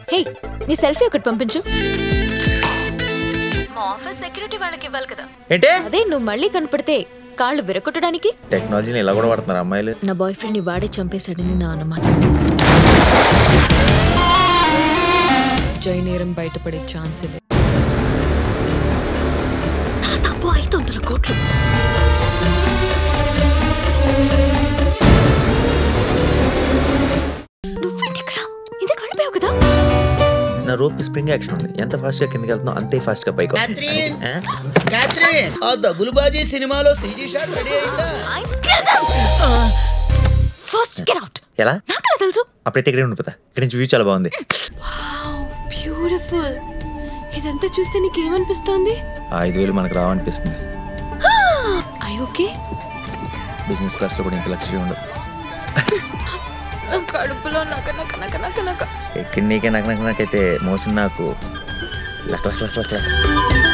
హే నీ సెల్ఫీ ఒకటి పంపించు మా ఆఫీస్ సెక్యూరిటీ వాళ్ళకి ఇవ్వాలి కదా ఏంటే అదే నువ్వు మళ్ళీ కనపడితే కాళ్ళు విరగొట్టడానికి టెక్నాలజీని ఇలా కూడా వాడుతున్నారు అమ్మాయిలు నా బాయ్ ఫ్రెండ్ ని వాడే చంపేశాడని నా అనుమానం జైనేరం బయటపడే ఛాన్స్ లేదు దాదాపు ఐదు వందల కోట్లు నువ్వేంటి ఇక్కడ ఇందుకు వెళ్ళిపోయావు కదా నా రోప్ స్ప్రింగ్ యాక్షన్ ఉంది ఎంత ఫాస్ట్ గా కిందకి వెళ్తుందో అంతే ఫాస్ట్ గా పైకి వస్తుంది. క్యాథరిన్! ఆ? క్యాథరిన్ ఆ దగులుబాజీ సినిమాలో సీజీ షాట్ రెడీ అయిందా ఫస్ట్ గెట్ అవుట్ ఎలా నాకెలా తెలుసు అప్పుడైతే ఇక్కడే ఉండిపోతా ఇక్కడ నుంచి వ్యూ చాలా బాగుంది బ్యూటిఫుల్ ఇదంతా చూస్తే నీకేమనిపిస్తోంది ఆ ఐదు వేలు మనకు రావనిపిస్తుంది ఐ ఓకే బిజినెస్ క్లాస్ లో కూడా ఇంత లక్షరీ ఉండదు నా కడుపులో నక నక నక నక నక ఎక్కడ నీకే నాకు నాకు నాకైతే మోసిన నాకు luck luck luck luck luck